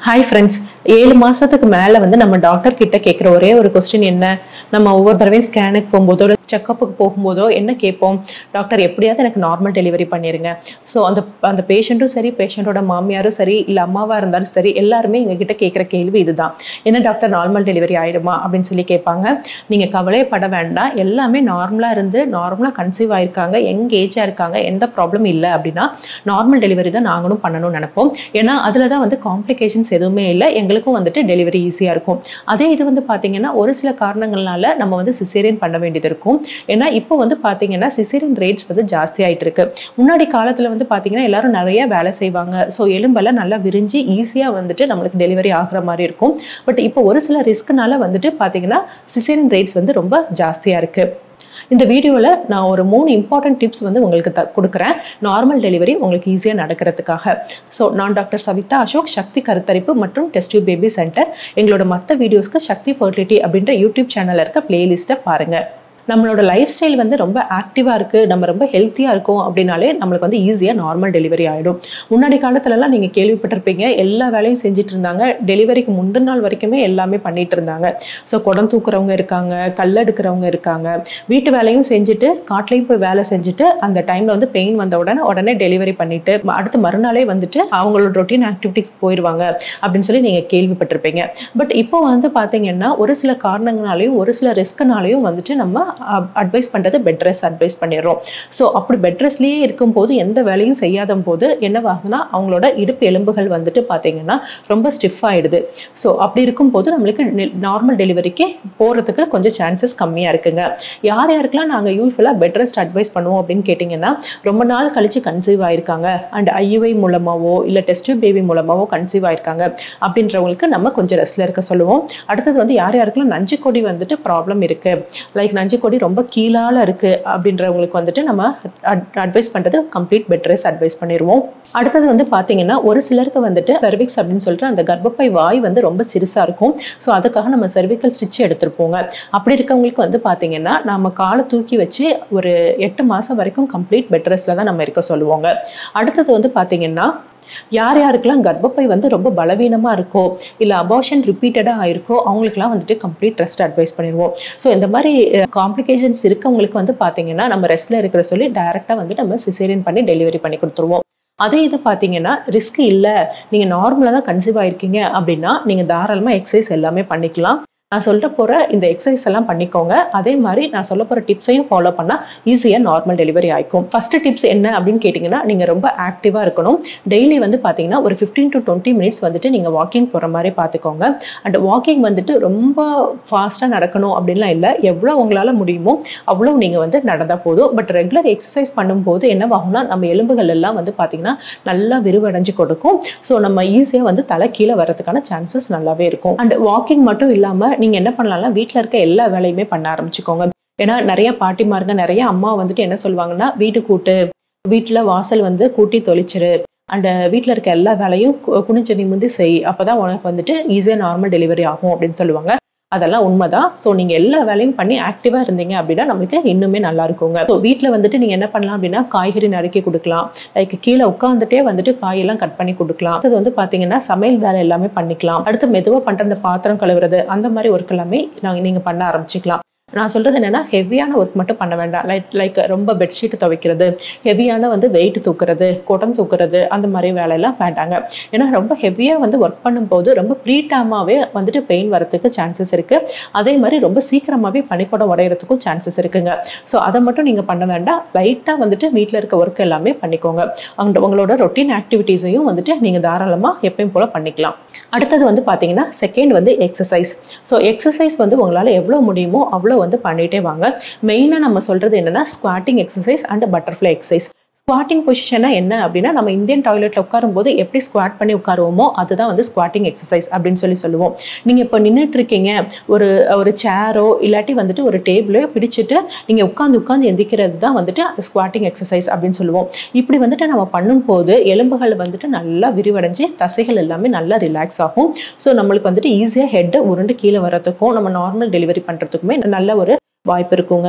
hi friends ஏழு மாசத்துக்கு மேல வந்து நம்ம டாக்டர் கிட்ட கேட்குற ஒரே ஒரு கொஸ்டின் என்ன நம்ம ஒவ்வொரு தடவையும் ஸ்கேனுக்கு போகும்போதோ இல்லை செக்கப்புக்கு போகும்போதோ என்ன கேட்போம் டாக்டர் எப்படியாவது எனக்கு நார்மல் டெலிவரி பண்ணிருங்க ஸோ அந்த அந்த பேஷண்ட்டும் சரி பேஷண்ட்டோட மாமியாரும் சரி இல்லை அம்மாவா இருந்தாலும் சரி எல்லாருமே எங்ககிட்ட கேட்குற கேள்வி இதுதான் என்ன டாக்டர் நார்மல் டெலிவரி ஆயிடுமா அப்படின்னு சொல்லி கேட்பாங்க நீங்க கவலையப்பட வேண்டாம் எல்லாமே நார்மலா இருந்து நார்மலா கன்சீவ் ஆயிருக்காங்க யங் ஏஜா இருக்காங்க எந்த ப்ராப்ளம் இல்லை அப்படின்னா நார்மல் டெலிவரி தான் நாங்களும் பண்ணணும்னு நினைப்போம் ஏன்னா அதில் தான் வந்து காம்ப்ளிகேஷன்ஸ் எதுவுமே இல்லை எங்களுக்கும் வந்துட்டு டெலிவரி ஈஸியாக இருக்கும் அதே இது வந்து பார்த்தீங்கன்னா ஒரு சில காரணங்கள்னால நம்ம வந்து சிசேரியன் பண்ண வேண்டியது இருக்கும் ஏன்னா இப்போ வந்து பார்த்தீங்கன்னா சிசேரியன் ரேட்ஸ் வந்து ஜாஸ்தி ஆயிட்டு இருக்கு முன்னாடி காலத்தில் வந்து பார்த்தீங்கன்னா எல்லாரும் நிறைய வேலை செய்வாங்க ஸோ எலும்பெல்லாம் நல்லா விரிஞ்சு ஈஸியாக வந்துட்டு நம்மளுக்கு டெலிவரி ஆகுற மாதிரி இருக்கும் பட் இப்போ ஒரு சில ரிஸ்க்னால வந்துட்டு பார்த்தீங்கன்னா சிசேரியன் ரேட்ஸ் வந்து ரொம்ப ஜாஸ்தியாக இருக்கு இந்த வீடியோவில் நான் ஒரு மூணு இம்பார்ட்டன்ட் டிப்ஸ் வந்து உங்களுக்கு த கொடுக்குறேன் நார்மல் டெலிவரி உங்களுக்கு ஈஸியாக நடக்கிறதுக்காக ஸோ நான் டாக்டர் சவிதா அசோக் சக்தி கருத்தரிப்பு மற்றும் டெஸ்டியூ பேபி சென்டர் எங்களோட மற்ற வீடியோஸ்க்கு சக்தி ஃபர்டிலிட்டி அப்படின்ற யூடியூப் சேனலில் இருக்க பிளேலிஸ்ட்டை பாருங்கள் நம்மளோட லைஃப் ஸ்டைல் வந்து ரொம்ப ஆக்டிவாக இருக்குது நம்ம ரொம்ப ஹெல்த்தியாக இருக்கோம் அப்படின்னாலே நம்மளுக்கு வந்து ஈஸியாக நார்மல் டெலிவரி ஆகிடும் முன்னாடி காலத்துலலாம் நீங்கள் கேள்விப்பட்டிருப்பீங்க எல்லா வேலையும் செஞ்சுட்டு இருந்தாங்க டெலிவரிக்கு முந்தின நாள் வரைக்குமே எல்லாமே பண்ணிட்டு இருந்தாங்க ஸோ குடம் தூக்குறவங்க இருக்காங்க கல் எடுக்கிறவங்க இருக்காங்க வீட்டு வேலையும் செஞ்சுட்டு காட்டிலையும் போய் வேலை செஞ்சுட்டு அந்த டைமில் வந்து பெயின் வந்த உடனே உடனே டெலிவரி பண்ணிட்டு அடுத்த மறுநாளே வந்துட்டு அவங்களோட ரொட்டீன் ஆக்டிவிட்டிஸ் போயிடுவாங்க அப்படின்னு சொல்லி நீங்கள் கேள்விப்பட்டிருப்பீங்க பட் இப்போ வந்து பார்த்தீங்கன்னா ஒரு சில காரணங்களாலையும் ஒரு சில ரிஸ்க்னாலையும் வந்துட்டு நம்ம அட்வைஸ் பண்ணுறது பெட் ரெஸ்ட் அட்வைஸ் பண்ணிடுறோம் ஸோ அப்படி பெட் ரெஸ்ட்லேயே இருக்கும்போது எந்த வேலையும் செய்யாத போது என்னவாகுதுன்னா அவங்களோட இடுப்பு எலும்புகள் வந்துட்டு பார்த்தீங்கன்னா ரொம்ப ஸ்டிஃப் ஆயிடுது ஸோ அப்படி இருக்கும்போது நம்மளுக்கு நார்மல் டெலிவரிக்கு போகிறதுக்கு கொஞ்சம் சான்சஸ் கம்மியாக இருக்குங்க யார் யாருக்கெல்லாம் நாங்கள் யூஸ்வலாக பெட் ரெஸ்ட் அட்வைஸ் பண்ணுவோம் அப்படின்னு கேட்டிங்கன்னா ரொம்ப நாள் கழிச்சு கன்சீவ் ஆயிருக்காங்க அண்ட் ஐயுஐ மூலமாவோ இல்லை டெஸ்ட் பேபி மூலமாவோ கன்சீவ் ஆயிருக்காங்க அப்படின்றவங்களுக்கு நம்ம கொஞ்சம் ரெஸ்ட்ல இருக்க சொல்லுவோம் அடுத்தது வந்து யார் யாருக்கெல்லாம் நஞ்சு கொடி வந்துட்டு ப்ராப்ளம் இருக்கு லைக் நஞ்சு கொடி ரொம்ப கீழால இருக்கு அப்படின்றவங்களுக்கு வந்துட்டு நம்ம அட்வைஸ் பண்றது கம்ப்ளீட் பெட் ரெஸ்ட் அட்வைஸ் பண்ணிடுவோம் அடுத்தது வந்து பாத்தீங்கன்னா ஒரு சிலருக்கு வந்துட்டு சர்விக்ஸ் அப்படின்னு சொல்லிட்டு அந்த கர்ப்பப்பை வாய் வந்து ரொம்ப சிறுசா இருக்கும் ஸோ அதுக்காக நம்ம சர்விக்கல் ஸ்டிச் எடுத்திருப்போங்க அப்படி இருக்கவங்களுக்கு வந்து பாத்தீங்கன்னா நம்ம காலை தூக்கி வச்சு ஒரு எட்டு மாசம் வரைக்கும் கம்ப்ளீட் பெட் ரெஸ்ட்ல தான் நம்ம இருக்க சொல்லுவோங்க அடுத்தது வந்து பாத்தீங்கன்னா யார் யாருக்கெல்லாம் கர்ப்பப்பை வந்து ரொம்ப பலவீனமாக இருக்கோ இல்லை அபார்ஷன் ரிப்பீட்டடாக ஆயிருக்கோ அவங்களுக்குலாம் வந்துட்டு கம்ப்ளீட் ரெஸ்ட் அட்வைஸ் பண்ணிடுவோம் ஸோ இந்த மாதிரி காம்ப்ளிகேஷன்ஸ் இருக்கவங்களுக்கு வந்து பார்த்தீங்கன்னா நம்ம ரெஸ்ட்டில் இருக்கிற சொல்லி டைரெக்டாக வந்து நம்ம சிசேரியன் பண்ணி டெலிவரி பண்ணி கொடுத்துருவோம் அதே இது பார்த்தீங்கன்னா ரிஸ்க் இல்லை நீங்கள் நார்மலாக தான் கன்சீவ் ஆயிருக்கீங்க அப்படின்னா நீங்கள் தாராளமாக எக்ஸசைஸ் எல்லாமே பண்ணிக்கலாம் நான் சொல்ல போகிற இந்த எக்ஸசைஸ் எல்லாம் பண்ணிக்கோங்க அதே மாதிரி நான் சொல்ல போகிற டிப்ஸையும் ஃபாலோ பண்ணால் ஈஸியாக நார்மல் டெலிவரி ஆகிக்கும் ஃபஸ்ட்டு டிப்ஸ் என்ன அப்படின்னு கேட்டிங்கன்னா நீங்கள் ரொம்ப ஆக்டிவாக இருக்கணும் டெய்லி வந்து பார்த்தீங்கன்னா ஒரு ஃபிஃப்டீன் டு டுவெண்ட்டி மினிட்ஸ் வந்துட்டு நீங்கள் வாக்கிங் போகிற மாதிரி பார்த்துக்கோங்க அண்ட் வாக்கிங் வந்துட்டு ரொம்ப ஃபாஸ்ட்டாக நடக்கணும் அப்படின்லாம் இல்லை எவ்வளோ உங்களால் முடியுமோ அவ்வளோ நீங்கள் வந்து நடந்தால் போதும் பட் ரெகுலர் எக்ஸசைஸ் பண்ணும்போது என்னவாகும்னா நம்ம எலும்புகள் எல்லாம் வந்து பார்த்தீங்கன்னா நல்லா விரிவடைஞ்சு கொடுக்கும் ஸோ நம்ம ஈஸியாக வந்து தலை கீழே வரதுக்கான சான்சஸ் நல்லாவே இருக்கும் அண்ட் வாக்கிங் மட்டும் இல்லாமல் நீங்கள் என்ன பண்ணலாம்னா வீட்டில் இருக்க எல்லா வேலையுமே பண்ண ஆரம்பிச்சுக்கோங்க ஏன்னா நிறைய பாட்டிமாருங்க நிறைய அம்மா வந்துட்டு என்ன சொல்லுவாங்கன்னா வீட்டு கூட்டு வீட்டில் வாசல் வந்து கூட்டி தொளிச்சிரு அண்ட் வீட்டில் இருக்க எல்லா வேலையும் குனிஞ்சு நிமிந்து செய் அப்போதான் உனக்கு வந்துட்டு ஈஸியாக நார்மல் டெலிவரி ஆகும் அப்படின்னு சொல்லுவாங்க அதெல்லாம் உண்மைதான் ஸோ நீங்கள் எல்லா வேலையும் பண்ணி ஆக்டிவாக இருந்தீங்க அப்படின்னா நம்மளுக்கு இன்னுமே நல்லா இருக்குங்க ஸோ வீட்டில் வந்துட்டு நீங்கள் என்ன பண்ணலாம் அப்படின்னா காய்கறி நறுக்கி கொடுக்கலாம் லைக் கீழே உட்காந்துட்டே வந்துட்டு காயெல்லாம் கட் பண்ணி கொடுக்கலாம் அது வந்து பார்த்தீங்கன்னா சமையல் வேலை எல்லாமே பண்ணிக்கலாம் அடுத்து மெதுவாக பண்ணுற அந்த பாத்திரம் கழுவுறது அந்த மாதிரி ஒர்க் எல்லாமே நாங்கள் நீங்கள் பண்ண ஆரம்பிச்சிக்கலாம் நான் சொல்றது என்னன்னா ஹெவியான ஒர்க் மட்டும் பண்ண வேண்டாம் லைக் லைக் ரொம்ப பெட்ஷீட் துவைக்கிறது ஹெவியான வந்து வெயிட் தூக்குறது குடம் தூக்குறது அந்த மாதிரி வேலையெல்லாம் வேண்டாங்க ஏன்னா ரொம்ப ஹெவியாக வந்து ஒர்க் பண்ணும்போது ரொம்ப ப்ரீட்டாமாவே வந்துட்டு பெயின் வரதுக்கு சான்சஸ் இருக்கு அதே மாதிரி ரொம்ப சீக்கிரமாகவே பனிக்கூடம் உடையிறதுக்கும் சான்சஸ் இருக்குங்க ஸோ அதை மட்டும் நீங்கள் பண்ண வேண்டாம் லைட்டாக வந்துட்டு வீட்டில் இருக்க ஒர்க் எல்லாமே பண்ணிக்கோங்க அவங்க உங்களோட ரொட்டீன் ஆக்டிவிட்டீஸையும் வந்துட்டு நீங்கள் தாராளமாக எப்பயும் போல் பண்ணிக்கலாம் அடுத்தது வந்து பார்த்தீங்கன்னா செகண்ட் வந்து எக்ஸசைஸ் ஸோ எக்ஸசைஸ் வந்து உங்களால் எவ்வளோ முடியுமோ அவ்வளோ வந்து பண்ணிகிட்டே வாங்க மெயினாக நம்ம சொல்கிறது என்னென்னா squatting exercise and butterfly exercise squatting பொசிஷனா என்ன அப்படின்னா நம்ம இந்தியன் டாய்லெட்டில் உட்காரும்போது எப்படி ஸ்குவாட் பண்ணி உட்காருவோமோ அதுதான் வந்து ஸ்குவாட்டிங் எக்ஸசைஸ் அப்படின்னு சொல்லி சொல்லுவோம் நீங்கள் இப்போ நின்றுட்டு இருக்கீங்க ஒரு ஒரு சேரோ இல்லாட்டி வந்துட்டு ஒரு டேபிளோ பிடிச்சிட்டு நீங்கள் உட்காந்து உட்காந்து எந்திக்கிறது தான் வந்துட்டு அந்த ஸ்குவாட்டிங் எக்ஸசைஸ் அப்படின்னு சொல்லுவோம் இப்படி வந்துட்டு நம்ம பண்ணும்போது எலும்புகள் வந்துட்டு நல்லா விரிவடைஞ்சு தசைகள் எல்லாமே நல்லா ரிலாக்ஸ் ஆகும் ஸோ நம்மளுக்கு வந்துட்டு ஈஸியாக ஹெட்டை உருண்டு கீழே வர்றதுக்கும் நம்ம நார்மல் டெலிவரி பண்ணுறதுக்குமே நல்ல ஒரு வாய்ப்பு இருக்குங்க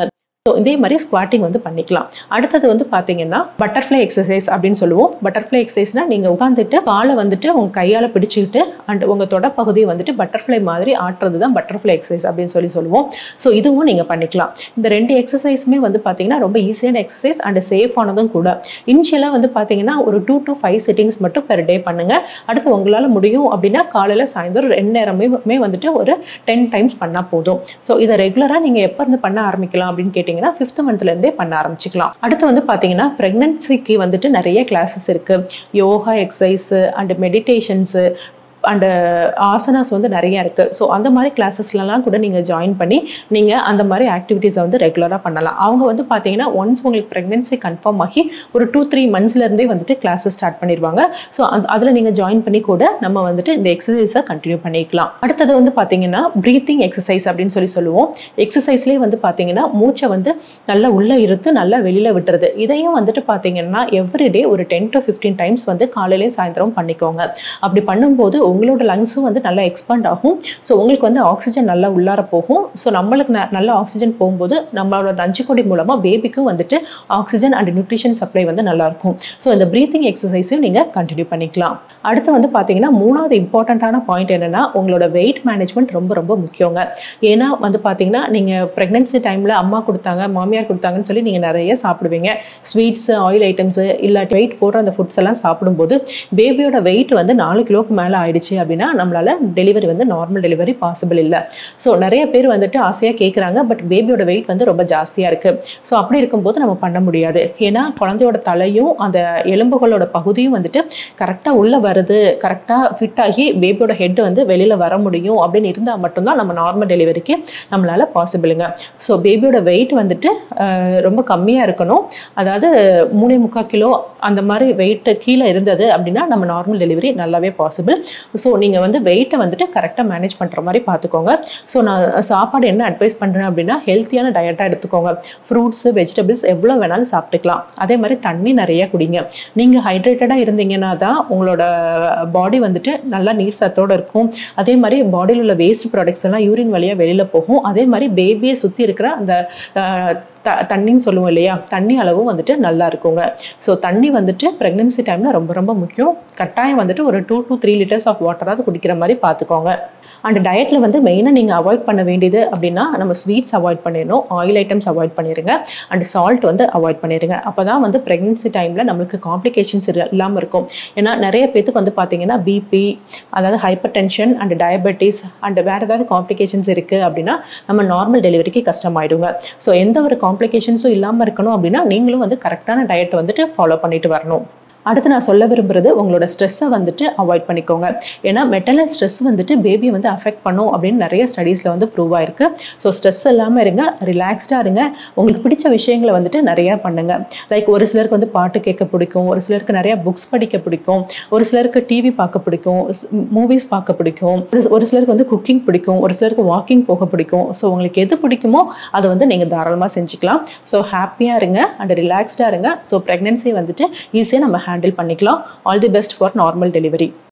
ஸோ இதே மாதிரி ஸ்குவாட்டிங் வந்து பண்ணிக்கலாம் அடுத்தது வந்து பார்த்தீங்கன்னா பட்டர்ஃப்ளை எக்ஸசைஸ் அப்படின்னு சொல்லுவோம் பட்டர்ஃப்ளை எக்ஸசைஸ்னா நீங்கள் உட்காந்துட்டு காலை வந்துட்டு உங்கள் கையால் பிடிச்சிக்கிட்டு அண்ட் உங்கள் தொடப்பகுதியை வந்துட்டு பட்டர்ஃப்ளை மாதிரி ஆட்டுறது தான் பட்டர்ஃப்ளை எக்ஸசைஸ் அப்படின்னு சொல்லி சொல்லுவோம் ஸோ இதுவும் நீங்கள் பண்ணிக்கலாம் இந்த ரெண்டு எக்ஸசைஸுமே வந்து பார்த்தீங்கன்னா ரொம்ப ஈஸியான எக்ஸசைஸ் அண்ட் சேஃபானதும் கூட இனிஷியலாக வந்து பார்த்தீங்கன்னா ஒரு டூ டு ஃபைவ் செட்டிங்ஸ் மட்டும் பெர் டே பண்ணுங்க அடுத்து உங்களால் முடியும் அப்படின்னா காலையில் சாயந்தரம் ரெண்டு நேரமே வந்துட்டு ஒரு டென் டைம்ஸ் பண்ணால் போதும் ஸோ இதை ரெகுலராக நீங்கள் எப்போ இருந்து பண்ண ஆரம்பிக்கலாம் அப்படின்னு கேட்டிங்கன்னா ஃபிஃப்த் மந்த்லேருந்தே பண்ண ஆரம்பிச்சிக்கலாம் அடுத்து வந்து பார்த்தீங்கன்னா ப்ரெக்னன்சிக்கு வந்துட்டு நிறைய கிளாஸஸ் இருக்குது yoga exercise and meditations and asanas வந்து நிறைய இருக்குது ஸோ அந்த மாதிரி கிளாஸஸ்லலாம் கூட நீங்கள் ஜாயின் பண்ணி நீங்கள் அந்த மாதிரி ஆக்டிவிட்டீஸை வந்து ரெகுலராக பண்ணலாம் அவங்க வந்து பார்த்தீங்கன்னா ஒன்ஸ் உங்களுக்கு ப்ரெக்னென்சி கன்ஃபார்ம் ஆகி ஒரு டூ த்ரீ மந்த்ஸ்லேருந்தே வந்துட்டு கிளாஸஸ் ஸ்டார்ட் பண்ணிடுவாங்க ஸோ அந்த அதில் நீங்கள் ஜாயின் பண்ணி கூட நம்ம வந்துட்டு இந்த எக்ஸசைஸை கண்டினியூ பண்ணிக்கலாம் அடுத்தது வந்து பார்த்தீங்கன்னா ப்ரீத்திங் எக்ஸசைஸ் அப்படின்னு சொல்லி சொல்லுவோம் எக்ஸசைஸ்லேயே வந்து பார்த்தீங்கன்னா மூச்சை வந்து நல்லா உள்ளே இருத்து நல்லா வெளியில் விட்டுறது இதையும் வந்துட்டு பார்த்தீங்கன்னா எவ்ரிடே ஒரு டென் டு ஃபிஃப்டீன் டைம்ஸ் வந்து காலையிலையும் சாயந்தரம் பண்ணிக்கோங்க அப்படி பண்ணும்போது உங்களோட லங்ஸும் வந்து நல்லா எக்ஸ்பாண்ட் ஆகும் ஸோ உங்களுக்கு வந்து ஆக்சிஜன் நல்லா உள்ளார போகும் ஸோ நம்மளுக்கு ந- நல்ல ஆக்சிஜன் போகும்போது நம்மளோட நஞ்சுக்கொடி மூலமாக பேபிக்கும் வந்துட்டு ஆக்சிஜன் அண்ட் நியூட்ரிஷன் சப்ளை வந்து நல்லா இருக்கும் ஸோ இந்த ப்ரீத்திங் எக்ஸசைஸையும் நீங்கள் கண்டினியூ பண்ணிக்கலாம் அடுத்து வந்து பார்த்தீங்கன்னா மூணாவது இம்பார்ட்டண்ட்டான பாயிண்ட் என்னன்னா உங்களோட வெயிட் மேனேஜ்மெண்ட் ரொம்ப ரொம்ப முக்கியங்க ஏன்னா வந்து பார்த்தீங்கன்னா நீங்கள் ப்ரெக்னென்சி டைமில் அம்மா கொடுத்தாங்க மாமியார் கொடுத்தாங்கன்னு சொல்லி நீங்கள் நிறைய சாப்பிடுவீங்க ஸ்வீட்ஸு ஆயில் ஐட்டம்ஸு இல்லாட்டி வெயிட் போடுற அந்த ஃபுட்ஸ் எல்லாம் சாப்பிடும்போது பேபியோட வெயிட் வந்து நாலு கிலோக்கு மேலே ஆயிடுச்சு அப்படின்னா நம்மளால டெலிவரி வந்து நார்மல் டெலிவரி பாசிபிள் இல்லை ஸோ நிறைய பேர் வந்துட்டு ஆசையாக கேட்குறாங்க பட் பேபியோட வெயிட் வந்து ரொம்ப ஜாஸ்தியாக இருக்குது ஸோ அப்படி இருக்கும்போது நம்ம பண்ண முடியாது ஏன்னா குழந்தையோட தலையும் அந்த எலும்புகளோட பகுதியும் வந்துட்டு கரெக்டாக உள்ளே வருது கரெக்டாக ஃபிட் ஆகி பேபியோட ஹெட் வந்து வெளியில் வர முடியும் அப்படின்னு இருந்தால் மட்டும்தான் நம்ம நார்மல் டெலிவரிக்கு நம்மளால பாசிபிளுங்க ஸோ பேபியோட வெயிட் வந்துட்டு அஹ், ரொம்ப கம்மியாக இருக்கணும் அதாவது மூணே முக்கால் கிலோ அந்த மாதிரி வெயிட் கீழே இருந்தது அப்படின்னா நம்ம நார்மல் டெலிவரி நல்லாவே பாசிபிள் ஸோ நீங்கள் வந்து வெயிட்டை வந்துட்டு கரெக்டாக மேனேஜ் பண்ணுற மாதிரி பார்த்துக்கோங்க ஸோ நான் சாப்பாடு என்ன அட்வைஸ் பண்ணுறேன் அப்படின்னா ஹெல்த்தியான டயட்டாக எடுத்துக்கோங்க ஃப்ரூட்ஸு வெஜிடபிள்ஸ் எவ்வளோ வேணாலும் சாப்பிட்டுக்கலாம் அதே மாதிரி தண்ணி நிறைய குடிங்க நீங்கள் ஹைட்ரேட்டடாக இருந்தீங்கன்னா தான் உங்களோட பாடி வந்துட்டு நல்லா நீர் சத்தோடு இருக்கும் அதே மாதிரி பாடியில் உள்ள வேஸ்ட் ப்ராடக்ட்ஸ் எல்லாம் யூரின் வழியாக வெளியில் போகும் அதே மாதிரி பேபியை சுற்றி இருக்கிற அந்த அஹ், த தண்ணின்னு சொல்லுவோம் இல்லையா தண்ணி அளவும் வந்துட்டு நல்லா இருக்குங்க ஸோ தண்ணி வந்துட்டு ப்ரெக்னென்சி டைமில் ரொம்ப ரொம்ப முக்கியம் கட்டாயம் வந்துட்டு ஒரு two to three litres of வாட்டராவது குடிக்கிற மாதிரி பார்த்துக்கோங்க அண்ட் டயட்டில் வந்து மெயினாக நீங்கள் அவாய்ட் பண்ண வேண்டியது அப்படின்னா நம்ம ஸ்வீட்ஸ் அவாய்ட் பண்ணிடணும் ஆயில் ஐட்டம்ஸ் அவாய்ட் பண்ணிடுங்க அண்ட் சால்ட் வந்து அவாய்ட் பண்ணிடுங்க அப்போ தான் வந்து ப்ரெக்னென்சி டைமில் நம்மளுக்கு காம்ப்ளிகேஷன்ஸ் இல்லாமல் இருக்கும் ஏன்னா நிறைய பேத்துக்கு வந்து பார்த்தீங்கன்னா பிபி அதாவது hypertension and diabetes and வேறு ஏதாவது காம்ப்ளிகேஷன்ஸ் இருக்குது அப்படின்னா நம்ம நார்மல் டெலிவரிக்கு கஷ்டமாயிடுங்க ஸோ எந்த ஒரு காம்ப்ளிகேஷன்ஸும் இல்லாமல் இருக்கணும் அப்படின்னா நீங்களும் வந்து கரெக்டான டயட் வந்துட்டு ஃபாலோ பண்ணிட்டு வரணும் அடுத்து நான் சொல்ல விரும்புறது உங்களோட ஸ்ட்ரெஸ்ஸை வந்துட்டு அவாய்ட் பண்ணிக்கோங்க ஏன்னா மெட்டனல் ஸ்ட்ரெஸ் வந்துட்டு பேபி வந்து அஃபெக்ட் பண்ணும் அப்படின்னு நிறைய ஸ்டடீஸில் வந்து ப்ரூவ் ஆயிருக்கு ஸோ ஸ்ட்ரெஸ் இல்லாமல் இருங்க ரிலாக்ஸ்டாக இருங்க உங்களுக்கு பிடிச்ச விஷயங்களை வந்துட்டு நிறையா பண்ணுங்க லைக் ஒரு சிலருக்கு வந்து பாட்டு கேட்க பிடிக்கும் ஒரு சிலருக்கு நிறைய புக்ஸ் படிக்க பிடிக்கும் ஒரு சிலருக்கு டிவி பார்க்க பிடிக்கும் மூவிஸ் பார்க்க பிடிக்கும் ஒரு- ஒரு சிலருக்கு வந்து குக்கிங் பிடிக்கும் ஒரு சிலருக்கு வாக்கிங் போக பிடிக்கும் ஸோ உங்களுக்கு எது பிடிக்குமோ அதை வந்து நீங்கள் தாராளமாக செஞ்சுக்கலாம் ஸோ ஹாப்பியாக இருங்க அண்ட் ரிலாக்ஸ்டாக இருங்க ஸோ ப்ரெக்னென்சி வந்துட்டு ஈஸியாக நம்ம ஹேண்டில் பண்ணிக்கலாம் all the best for normal delivery